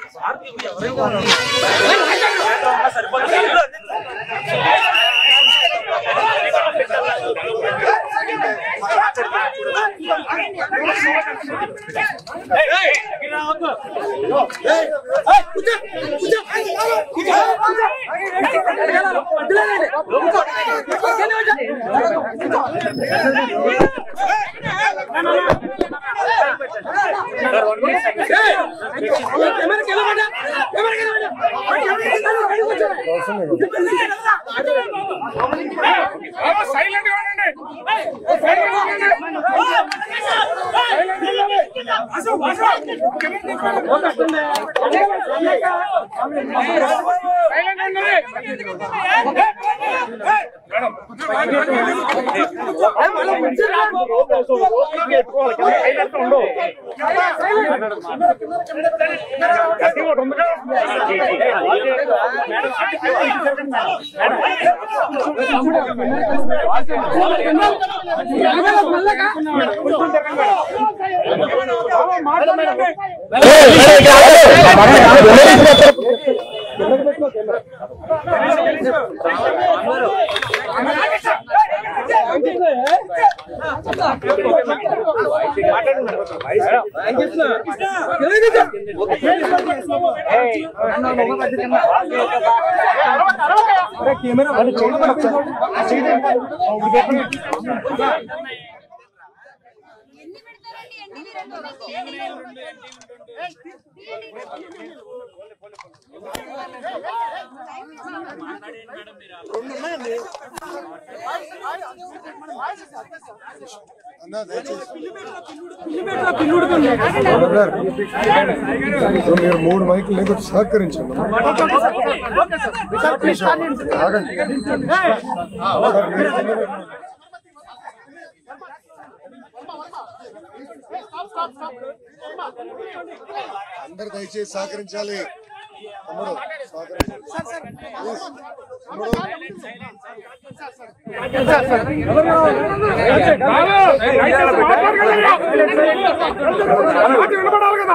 Silent గా ఉండండి silent గా ఉండండి అసలు సైలెంట్ ఉండండి ఎన్ని పెడతారండి ఎన్ని రెండు ఇప్పుడు మీరు మూడు మైకులు లేకపోతే సహకరించండి ఆగండి సార్, మీరు కింద పెట్టండి. అందరు దయచేసి సహకరించాలి తమ్ముడు సహకరించాలి Please. తమ్ముడు వినపడాలి కదా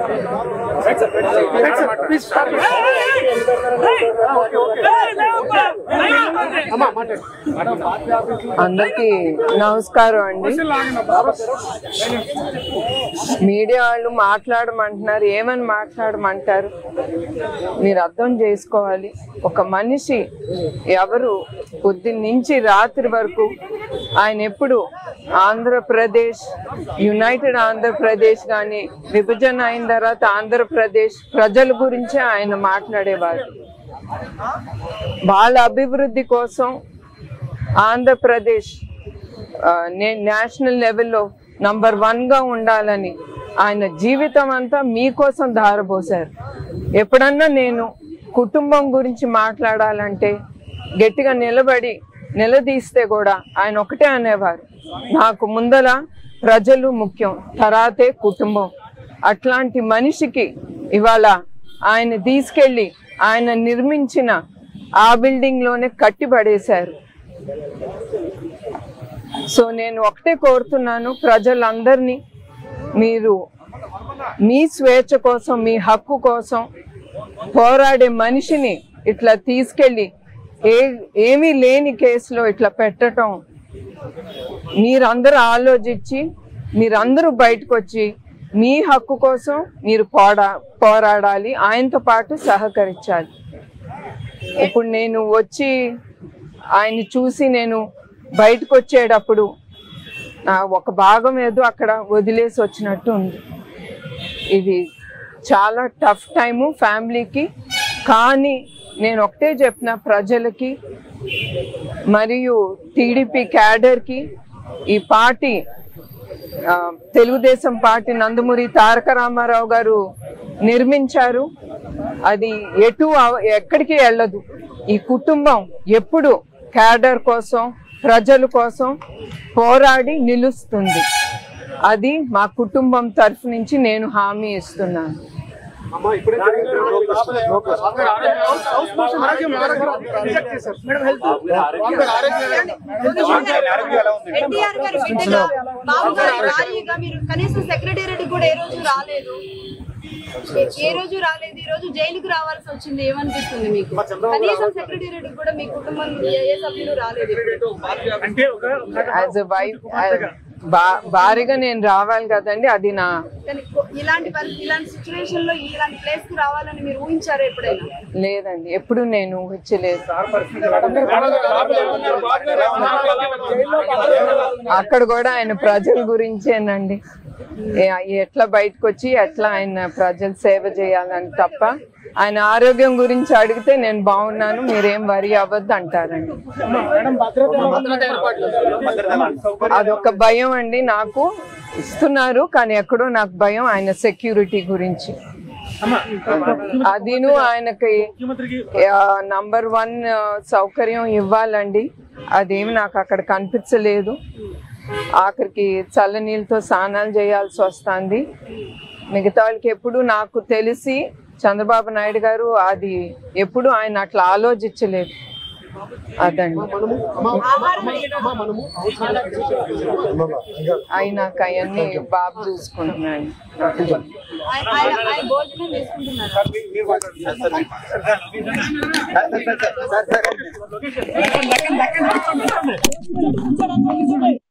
అందరికి నమస్కారం అండి మీడియా వాళ్ళు మాట్లాడమంటున్నారు ఏమని మాట్లాడమంటారు మీరు అర్థం చేసుకోవాలి ఒక మనిషి ఎవరు పొద్దున్న నుంచి రాత్రి వరకు ఆయన ఎప్పుడు ఆంధ్రప్రదేశ్ యునైటెడ్ ఆంధ్రప్రదేశ్ కానీ విభజన అయిన తర్వాత ఆంధ్రప్రదేశ్ ప్రజల గురించే ఆయన మాట్లాడేవారు వాళ్ళ అభివృద్ధి కోసం ఆంధ్రప్రదేశ్ ఆ, నే- నేషనల్ లెవెల్లో నంబర్ వన్గా ఉండాలని ఆయన జీవితం అంతా మీకోసం ధారపోశారు ఎప్పుడన్నా నేను కుటుంబం గురించి మాట్లాడాలంటే గట్టిగా నిలబడి నిలదీస్తే కూడా ఆయన ఒకటే అనేవారు నాకు ముందల ప్రజలు ముఖ్యం తర్వాతే కుటుంబం అట్లాంటి మనిషికి ఇవాళ ఆయన తీసుకెళ్ళి ఆయన నిర్మించిన ఆ బిల్డింగ్లోనే కట్టిపడేశారు సో నేను ఒకటే కోరుతున్నాను ప్రజలందరినీ మీరు మీ స్వేచ్ఛ కోసం మీ హక్కు కోసం పోరాడే మనిషిని ఇట్లా తీసుకెళ్ళి ఏ ఏమీ లేని కేసులో ఇట్లా పెట్టడం మీరందరూ ఆలోచించి మీరందరూ బయటకు వచ్చి మీ హక్కు కోసం మీరు పోరా పోరాడాలి ఆయనతో పాటు సహకరించాలి ఇప్పుడు నేను వచ్చి ఆయన్ని చూసి నేను బయటకు వచ్చేటప్పుడు నా ఒక భాగం ఏదో అక్కడ వదిలేసి వచ్చినట్టు ఉంది ఇది చాలా టఫ్ టైము ఫ్యామిలీకి కానీ నేను ఒకటే చెప్పిన ప్రజలకి మరియు టీడీపీ క్యాడర్కి ఈ పార్టీ ఆ, తెలుగుదేశం పార్టీ నందమూరి తారక రామారావు గారు నిర్మించారు అది ఎటు అవ- ఎక్కడికి వెళ్ళదు ఈ కుటుంబం ఎప్పుడు క్యాడర్ కోసం ప్రజల కోసం పోరాడి నిలుస్తుంది అది మా కుటుంబం తరఫు నుంచి నేను హామీ ఇస్తున్నాను ఎన్టీఆర్ గారి బిడ్డగా బాబు గారి భార్యగా మీరు కనీసం సెక్రటేరియట్ కూడా ఏ రోజు రాలేదు ఏ- ఏ రోజు రాలేదు ఈ రోజు జైలుకు రావాల్సి వచ్చింది ఏమనిపిస్తుంది మీకు కనీసం సెక్రటేరియట్ కూడా మీ కుటుంబం ఏ ఏ సభ్యులు రాలేదు యాజ్ ఎ వైఫ్ భారీగా నేను రావాలి కదండి అది నా కానీ కొ- ఇలాంటి పరి- ఇలాంటి సిచ్యువేషన్ లో ఇలాంటి ప్లేస్ కు రావాలని మీరు ఊహించారా ఎప్పుడైనా లేదండి ఎప్పుడు నేను ఊహించలేదు అక్కడ కూడా ఆయన ప్రజల గురించేనండి ఏ- ఎట్లా బయటకు వచ్చి ఎట్లా ఆయన ప్రజల సేవ చేయాలని తప్ప ఆయన ఆరోగ్యం గురించి అడిగితే నేను బాగున్నాను మీరేం వరి అవ్వద్దు అంటారండి అదొక భయం అండి నాకు ఇస్తున్నారు కానీ ఎక్కడో నాకు భయం ఆయన సెక్యూరిటీ గురించి అదిను ఆయనకి నంబర్ వన్ సౌకర్యం ఇవ్వాలండి అదేమి నాకు అక్కడ కనిపించలేదు ఆఖరికి చల్లనీళ్ళతో స్నానాలు చేయాల్సి వస్తుంది మిగతా వాళ్ళకి ఎప్పుడు నాకు తెలిసి చంద్రబాబు నాయుడు గారు అది ఎప్పుడు ఆయన అట్లా ఆలోచించలేదు అదండి అయినాక అవన్నీ బాబు చూసుకుంటున్నాను ఆయన ఆయన- ఆయన భోజనం తీసుకుంటున్నారా దక్కన్ దక్కన్ దక్కన్